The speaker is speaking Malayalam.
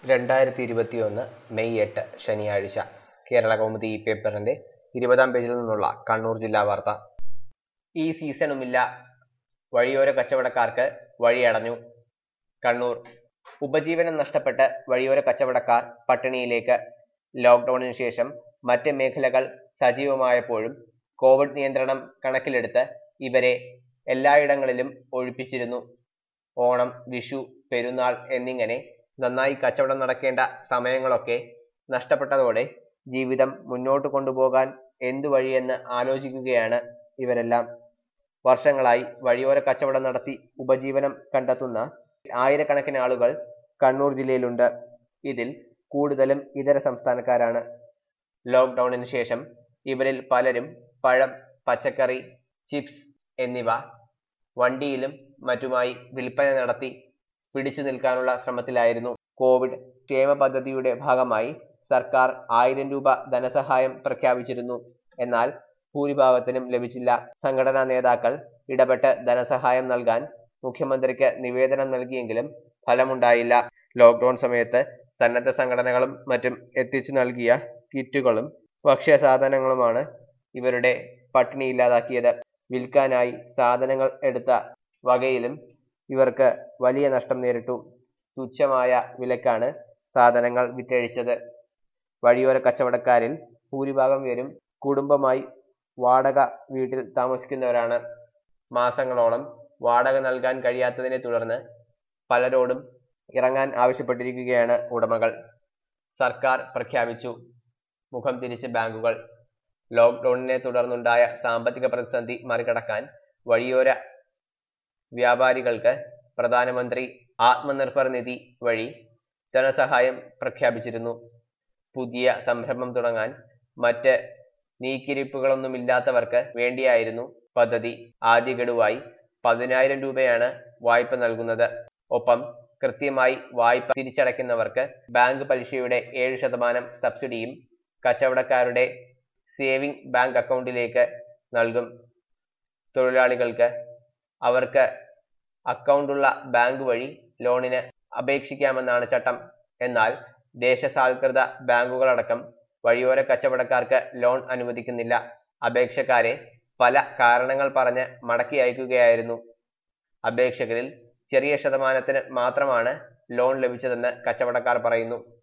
രണ്ടായിരത്തി ഇരുപത്തിയൊന്ന് മെയ് എട്ട് ശനിയാഴ്ച കേരള കൗമുദി ഈ പേപ്പറിന്റെ ഇരുപതാം പേജിൽ നിന്നുള്ള കണ്ണൂർ ജില്ലാ വാർത്ത ഈ സീസണുമില്ല വഴിയോര കച്ചവടക്കാർക്ക് വഴിയടഞ്ഞു കണ്ണൂർ ഉപജീവനം നഷ്ടപ്പെട്ട് വഴിയോര കച്ചവടക്കാർ പട്ടിണിയിലേക്ക് ലോക്ക്ഡൌണിന് ശേഷം മറ്റ് മേഖലകൾ സജീവമായപ്പോഴും കോവിഡ് നിയന്ത്രണം കണക്കിലെടുത്ത് ഇവരെ എല്ലായിടങ്ങളിലും ഒഴിപ്പിച്ചിരുന്നു ഓണം വിഷു പെരുന്നാൾ എന്നിങ്ങനെ നന്നായി കച്ചവടം നടക്കേണ്ട സമയങ്ങളൊക്കെ നഷ്ടപ്പെട്ടതോടെ ജീവിതം മുന്നോട്ട് കൊണ്ടുപോകാൻ എന്തു വഴിയെന്ന് ആലോചിക്കുകയാണ് ഇവരെല്ലാം വർഷങ്ങളായി വഴിയോര കച്ചവടം നടത്തി ഉപജീവനം കണ്ടെത്തുന്ന ആയിരക്കണക്കിന് ആളുകൾ കണ്ണൂർ ജില്ലയിലുണ്ട് ഇതിൽ കൂടുതലും ഇതര സംസ്ഥാനക്കാരാണ് ലോക്ക്ഡൌണിന് ശേഷം ഇവരിൽ പലരും പഴം പച്ചക്കറി ചിപ്സ് എന്നിവ വണ്ടിയിലും മറ്റുമായി വിൽപ്പന നടത്തി പിടിച്ചു നിൽക്കാനുള്ള ശ്രമത്തിലായിരുന്നു കോവിഡ് ക്ഷേമ പദ്ധതിയുടെ ഭാഗമായി സർക്കാർ ആയിരം രൂപ ധനസഹായം പ്രഖ്യാപിച്ചിരുന്നു എന്നാൽ ഭൂരിഭാഗത്തിനും ലഭിച്ചില്ല സംഘടനാ നേതാക്കൾ ഇടപെട്ട് ധനസഹായം നൽകാൻ മുഖ്യമന്ത്രിക്ക് നിവേദനം നൽകിയെങ്കിലും ഫലമുണ്ടായില്ല ലോക്ക്ഡൌൺ സമയത്ത് സന്നദ്ധ സംഘടനകളും മറ്റും എത്തിച്ചു നൽകിയ കിറ്റുകളും ഭക്ഷ്യ സാധനങ്ങളുമാണ് ഇവരുടെ പട്ടിണി ഇല്ലാതാക്കിയത് വിൽക്കാനായി സാധനങ്ങൾ എടുത്ത വകയിലും ഇവർക്ക് വലിയ നഷ്ടം നേരിട്ടു തുച്ഛമായ വിലക്കാണ് സാധനങ്ങൾ വിറ്റഴിച്ചത് വഴിയോര കച്ചവടക്കാരിൽ ഭൂരിഭാഗം പേരും കുടുംബമായി വാടക വീട്ടിൽ താമസിക്കുന്നവരാണ് മാസങ്ങളോളം വാടക നൽകാൻ കഴിയാത്തതിനെ തുടർന്ന് പലരോടും ഇറങ്ങാൻ ആവശ്യപ്പെട്ടിരിക്കുകയാണ് ഉടമകൾ സർക്കാർ പ്രഖ്യാപിച്ചു മുഖം തിരിച്ച് ബാങ്കുകൾ ലോക്ക്ഡൌണിനെ തുടർന്നുണ്ടായ സാമ്പത്തിക പ്രതിസന്ധി മറികടക്കാൻ വഴിയോര വ്യാപാരികൾക്ക് പ്രധാനമന്ത്രി ആത്മനിർഭർ നിധി വഴി ധനസഹായം പ്രഖ്യാപിച്ചിരുന്നു പുതിയ സംരംഭം തുടങ്ങാൻ മറ്റ് നീക്കിരിപ്പുകളൊന്നുമില്ലാത്തവർക്ക് വേണ്ടിയായിരുന്നു പദ്ധതി ആദ്യ ഗഡുവായി പതിനായിരം രൂപയാണ് വായ്പ നൽകുന്നത് ഒപ്പം കൃത്യമായി വായ്പ തിരിച്ചടയ്ക്കുന്നവർക്ക് ബാങ്ക് പലിശയുടെ ഏഴ് ശതമാനം സബ്സിഡിയും കച്ചവടക്കാരുടെ സേവിംഗ് ബാങ്ക് അക്കൗണ്ടിലേക്ക് നൽകും തൊഴിലാളികൾക്ക് അവർക്ക് അക്കൗണ്ടുള്ള ബാങ്ക് വഴി ലോണിന് അപേക്ഷിക്കാമെന്നാണ് ചട്ടം എന്നാൽ ദേശസാൽകൃത ബാങ്കുകളടക്കം വഴിയോര കച്ചവടക്കാർക്ക് ലോൺ അനുവദിക്കുന്നില്ല അപേക്ഷക്കാരെ പല കാരണങ്ങൾ പറഞ്ഞ് മടക്കി അയക്കുകയായിരുന്നു അപേക്ഷകരിൽ ചെറിയ ശതമാനത്തിന് മാത്രമാണ് ലോൺ ലഭിച്ചതെന്ന് കച്ചവടക്കാർ പറയുന്നു